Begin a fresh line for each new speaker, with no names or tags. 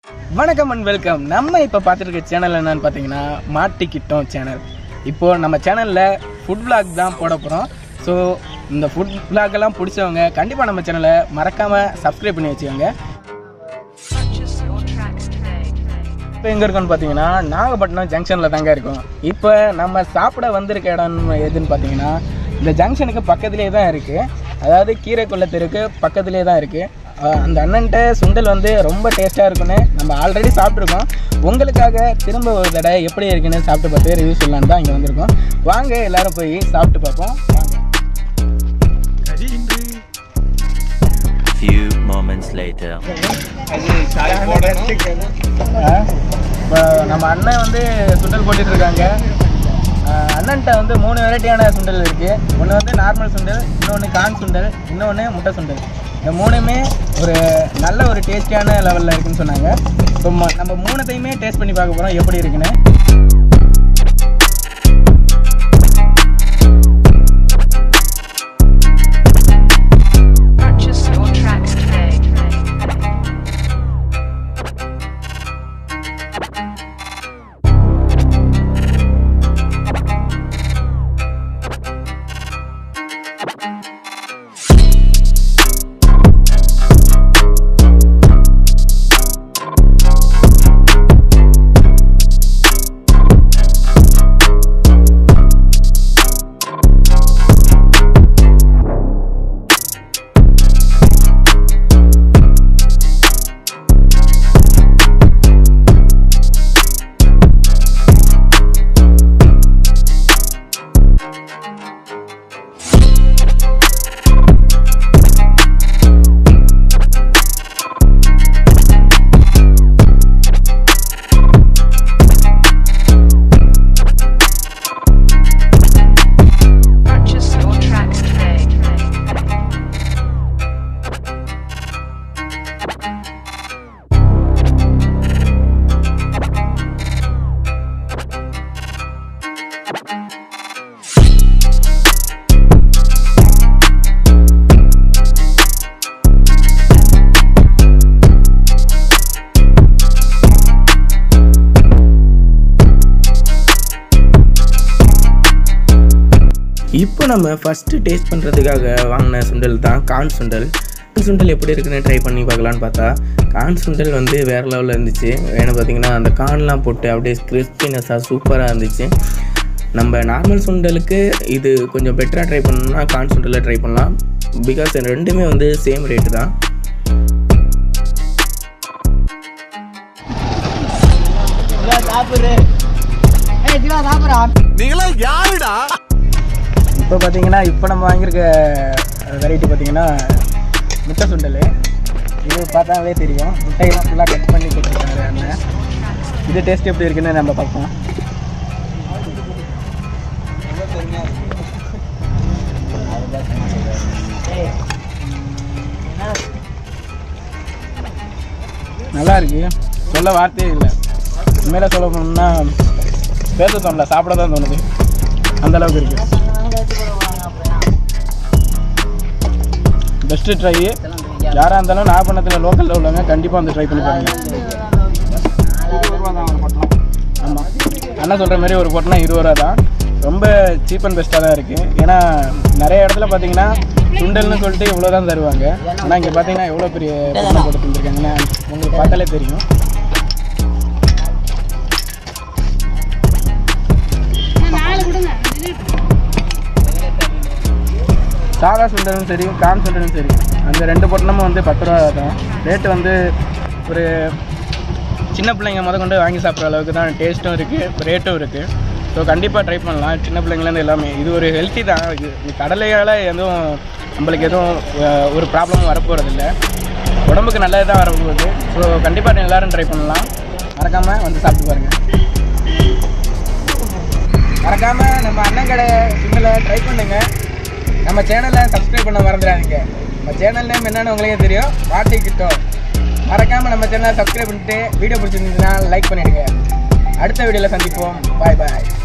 வணக்கம் and welcome நம்ம இப்போ பார்த்துட்டு இருக்க சேனல் என்னன்னு பார்த்தீங்கன்னா மாட்டிக்கிட்டோம் சேனல் இப்போ நம்ம சேனலில் ஃபுட் vlog தான் போட போகிறோம் ஸோ இந்த ஃபுட் vlog எல்லாம் பிடிச்சவங்க கண்டிப்பாக நம்ம சேனலை மறக்காமல் சப்ஸ்கிரைப் பண்ணி வச்சுக்கோங்க
Purchase your tracks today.
இப்போ எங்கே இருக்கோம்னு பார்த்தீங்கன்னா நாகப்பட்டினம் ஜங்ஷனில் தாங்க இருக்கோம் இப்போ நம்ம சாப்பிட வந்திருக்க இடம் எதுன்னு பார்த்தீங்கன்னா இந்த ஜங்ஷனுக்கு பக்கத்துலேயே தான் இருக்குது அதாவது கீரைக்குள்ள தெருக்கு பக்கத்துலேயே தான் இருக்குது அந்த அண்ணன்ட்ட சுண்டல் வந்து ரொம்ப டேஸ்ட்டாக இருக்குன்னு நம்ம ஆல்ரெடி சாப்பிட்ருக்கோம் உங்களுக்காக திரும்ப ஒரு தடவை எப்படி இருக்குன்னு சாப்பிட்டு பார்த்து ரிவ்யூ சொல்லலான்னு தான் இங்கே வந்திருக்கோம் வாங்க எல்லாரும் போய் சாப்பிட்டு பார்ப்போம் வாங்க
Few moments later.
இப்போ நம்ம அண்ணன் வந்து சுண்டல் போட்டுட்டு இருக்காங்க ஆஹ் அண்ணன்ட்ட வந்து மூணு வெரைட்டியான சுண்டல் இருக்கு ஒன்று வந்து நார்மல் சுண்டல் இன்னொன்று கான் சுண்டல் இன்னொன்று முட்டை சுண்டல் இந்த மூணுமே ஒரு நல்ல ஒரு டேஸ்டியான லெவலில் இருக்குன்னு சொன்னாங்க ஸோ நம்ம மூணுத்தையுமே டேஸ்ட் பண்ணி பார்க்க போகிறோம் எப்படி இருக்குன்னு
Purchase your tracks today. Purchase your tracks today.
இப்போ நம்ம ஃபஸ்ட்டு டேஸ்ட் பண்ணுறதுக்காக வாங்கின சுண்டல் தான் கான் சுண்டல் கான் சுண்டல் எப்படி இருக்குன்னு ட்ரை பண்ணி பார்க்கலான்னு பார்த்தா கான் சுண்டல் வந்து வேறு லெவலில் இருந்துச்சு ஏன்னா பார்த்தீங்கன்னா அந்த கான்லாம் போட்டு அப்படியே கிறிஸ்பினஸாக சூப்பராக இருந்துச்சு நம்ம நார்மல் சுண்டலுக்கு இது கொஞ்சம் பெட்டராக ட்ரை பண்ணணும்னா கான் சுண்டலில் ட்ரை பண்ணலாம் பிகாஸ் ரெண்டுமே வந்து சேம் ரேட்டு தான் இப்போ பார்த்தீங்கன்னா இப்போ நம்ம வாங்கியிருக்க வெரைட்டி பார்த்தீங்கன்னா முட்டை சுண்டல் இது பார்த்தாலே தெரியும் முட்டையெல்லாம் ஃபுல்லாக கட் பண்ணி கொடுத்துருக்காங்க அண்ணன் இது டேஸ்ட் எப்படி இருக்குன்னு நம்ம பார்ப்போம் நல்லா இருக்கு சொல்ல வார்த்தையே இல்லை உண்மையில சொல்ல போனோம்னா பேச தோணல சாப்பிட தான் தோணுது அந்த அளவுக்கு இருக்கு பெஸ்ட்டு ட்ரை யாராக இருந்தாலும் நாகப்பட்டினத்தில் லோக்கலில் உள்ளவங்க கண்டிப்பாக வந்து ட்ரை பண்ணி பாருங்க ஆமாம் அண்ணா சொல்கிற மாதிரி ஒரு பொட்டனா இருபது ரூபா தான் ரொம்ப சீப் அண்ட் பெஸ்ட்டாக தான் இருக்குது ஏன்னா நிறைய இடத்துல பார்த்தீங்கன்னா சுண்டல்னு சொல்லிட்டு இவ்வளோ தான் தருவாங்க ஆனால் இங்கே பார்த்தீங்கன்னா எவ்வளோ பெரிய பொட்டனை போட்டு தந்துருக்காங்கன்னா உங்களுக்கு பார்த்தாலே தெரியும் சாதா சுண்டலும் சரி கான் சுண்டலும் சரி அந்த ரெண்டு பொட்டணமும் வந்து பத்து ரூபா தான் ரேட்டு வந்து ஒரு சின்ன பிள்ளைங்க முத கொண்டு வாங்கி சாப்பிட்ற அளவுக்கு தான் டேஸ்ட்டும் இருக்குது ரேட்டும் இருக்குது ஸோ கண்டிப்பாக ட்ரை பண்ணலாம் சின்ன பிள்ளைங்கலேருந்து எல்லாமே இது ஒரு ஹெல்த்தி தான் இது இது கடலையால் எதுவும் நம்மளுக்கு எதுவும் அஹ், ஒரு ப்ராப்ளமும் வரப்போகிறதில்ல உடம்புக்கு நல்லது தான் வரப்போகுது ஸோ கண்டிப்பாக எல்லாரும் ட்ரை பண்ணலாம் மறக்காமல் வந்து சாப்பிட்டு பாருங்கள் மறக்காமல் நம்ம அண்ணன் கடை சிம்மில் ட்ரை பண்ணுங்க நம்ம சேனலை சப்ஸ்கிரைப் பண்ண மறந்துடாதீங்க நம்ம சேனல் நேம் என்னன்னு உங்களுக்கே தெரியும் வாட்டி கிட்டோம் மறக்காமல் நம்ம சேனலை சப்ஸ்கிரைப் பண்ணிட்டு வீடியோ பிடிச்சிருந்துச்சுன்னா லைக் பண்ணிடுங்க அடுத்த வீடியோவில் சந்திப்போம் பாய் பாய்